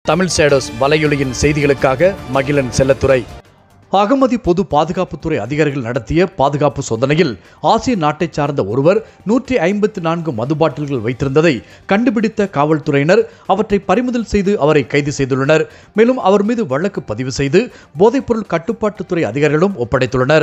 Tamil shadows வலையொலியின் செய்திகளுக்காக மகிழன் செல்லத்துறை அகமதி பொது பாதுகாப்புத்துறை அதிகாரிகள் நடத்திய பாதுகாப்பு சோதனையில் ஆசிய நாட்டைச் சார்ந்த ஒருவர் நூற்றி ஐம்பத்தி நான்கு மது பாட்டில்கள் வைத்திருந்ததை கண்டுபிடித்த காவல்துறையினர் அவற்றை பறிமுதல் செய்து அவரை கைது செய்துள்ளனர் மேலும் அவர் மீது வழக்கு பதிவு செய்து போதைப்பொருள் கட்டுப்பாட்டுத்துறை அதிகாரிகளும் ஒப்படைத்துள்ளனர்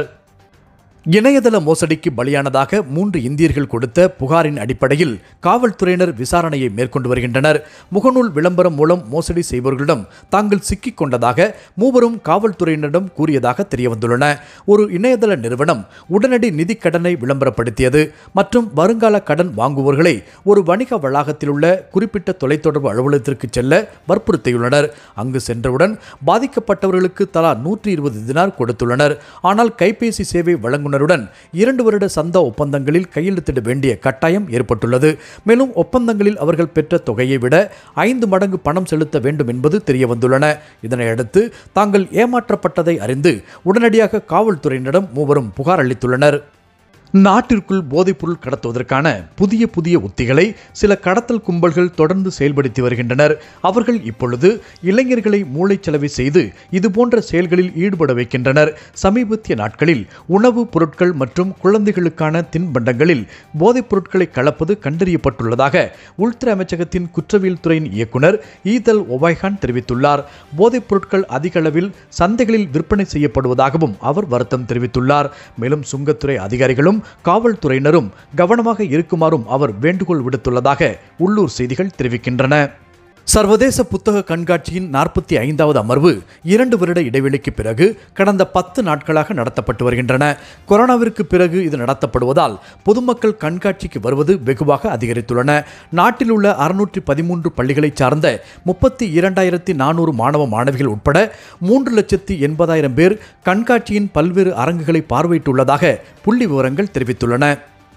இணையதள மோசடிக்கு பலியானதாக மூன்று இந்தியர்கள் கொடுத்த புகாரின் அடிப்படையில் காவல்துறையினர் விசாரணையை மேற்கொண்டு வருகின்றனர் முகநூல் விளம்பரம் மூலம் மோசடி செய்பவர்களிடம் தாங்கள் சிக்கிக் கொண்டதாக மூவரும் காவல்துறையினரிடம் கூறியதாக தெரியவந்துள்ளன ஒரு இணையதள நிறுவனம் உடனடி நிதி கடனை விளம்பரப்படுத்தியது மற்றும் வருங்கால கடன் வாங்குவோர்களை ஒரு வணிக வளாகத்தில் உள்ள குறிப்பிட்ட தொலைத்தொடர்பு அலுவலகத்திற்கு செல்ல வற்புறுத்தியுள்ளனர் அங்கு சென்றவுடன் பாதிக்கப்பட்டவர்களுக்கு தலா நூற்றி இருபது தினார் கொடுத்துள்ளனர் ஆனால் கைபேசி சேவை வழங்குனருடன் இரண்டு வருட சந்தா ஒப்பந்தங்களில் கையெழுத்திட வேண்டிய கட்டாயம் ஏற்பட்டுள்ளது மேலும் ஒப்பந்தங்களில் அவர்கள் பெற்ற தொகையை விட ஐந்து மடங்கு பணம் செலுத்த வேண்டும் என்பது தெரிய வந்துள்ளன இதனையடுத்து தாங்கள் ஏமாற்றப்பட்டதை அறிந்து உடனடியாக காவல்துறையினரிடம் மூவரும் புகார் அளித்துள்ளனர் நாட்டிற்குள் போதைப்பொருள் கடத்துவதற்கான புதிய புதிய உத்திகளை சில கடத்தல் கும்பல்கள் தொடர்ந்து செயல்படுத்தி வருகின்றனர் அவர்கள் இப்பொழுது இளைஞர்களை மூளைச்சலவை செய்து இதுபோன்ற செயல்களில் ஈடுபட வைக்கின்றனர் சமீபத்திய நாட்களில் உணவுப் பொருட்கள் மற்றும் குழந்தைகளுக்கான தின்பண்டங்களில் போதைப் பொருட்களை கலப்பது கண்டறியப்பட்டுள்ளதாக உள்துறை அமைச்சகத்தின் குற்றவியல் துறையின் இயக்குனர் ஈதல் ஒபாய்கான் தெரிவித்துள்ளார் போதைப் பொருட்கள் அதிக அளவில் சந்தைகளில் விற்பனை செய்யப்படுவதாகவும் அவர் வருத்தம் தெரிவித்துள்ளார் மேலும் சுங்கத்துறை அதிகாரிகளும் காவல்துறையினரும் கவனமாக இருக்குமாறும் அவர் வேண்டுகோள் விடுத்துள்ளதாக உள்ளூர் செய்திகள் தெரிவிக்கின்றன சர்வதேச புத்தக கண்காட்சியின் நாற்பத்தி ஐந்தாவது அமர்வு இரண்டு வருட இடைவெளிக்கு பிறகு கடந்த பத்து நாட்களாக நடத்தப்பட்டு வருகின்றன கொரோனாவிற்கு பிறகு இது நடத்தப்படுவதால் பொதுமக்கள் கண்காட்சிக்கு வருவது வெகுவாக அதிகரித்துள்ளன நாட்டில் உள்ள அறுநூற்றி பதிமூன்று பள்ளிகளைச் சார்ந்த முப்பத்தி இரண்டாயிரத்தி நானூறு மாணவ மாணவிகள் உட்பட மூன்று லட்சத்தி எண்பதாயிரம் பேர் கண்காட்சியின் பல்வேறு அரங்குகளை பார்வையிட்டுள்ளதாக புள்ளி விவரங்கள் தெரிவித்துள்ளன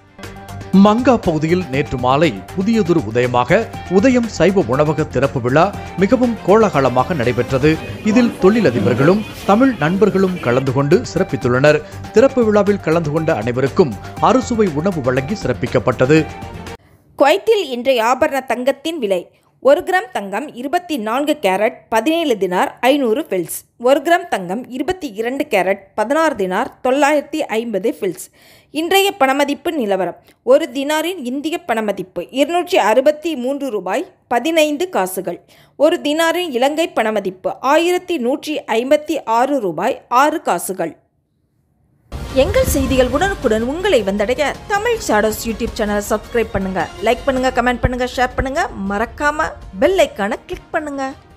மங்கா பகுதியில் நேற்று மாலை புதியதொரு உதயமாக உதயம் சைவ உணவக திறப்பு விழா மிகவும் கோலாகலமாக நடைபெற்றது இதில் தொழிலதிபர்களும் தமிழ் நண்பர்களும் கலந்து கொண்டு சிறப்பித்துள்ளனர் திறப்பு விழாவில் கலந்து கொண்ட அனைவருக்கும் அறுசுவை உணவு வழங்கி சிறப்பிக்கப்பட்டது குவைத்தில் இன்றைய ஆபரண தங்கத்தின் விலை ஒரு கிராம் தங்கம் இருபத்தி நான்கு கேரட் பதினேழு தினார் ஐநூறு ஃபில்ஸ் ஒரு கிராம் தங்கம் இருபத்தி இரண்டு கேரட் பதினாறு தினார் தொள்ளாயிரத்தி ஐம்பது ஃபில்ஸ் இன்றைய பணமதிப்பு நிலவரம் ஒரு தினாரின் இந்திய பணமதிப்பு இருநூற்றி அறுபத்தி மூன்று ரூபாய் பதினைந்து காசுகள் ஒரு தினாரின் இலங்கை பணமதிப்பு ஆயிரத்தி நூற்றி ஐம்பத்தி ஆறு ரூபாய் ஆறு காசுகள் எங்கள் செய்திகள் உடனுக்குடன் உங்களை வந்தடைய தமிழ் ஷாடோஸ் யூடியூப் சேனலை சப்ஸ்கிரைப் பண்ணுங்க லைக் பண்ணுங்க கமெண்ட் பண்ணுங்க ஷேர் பண்ணுங்க மறக்காம பெல் ஐக்கானை கிளிக் பண்ணுங்க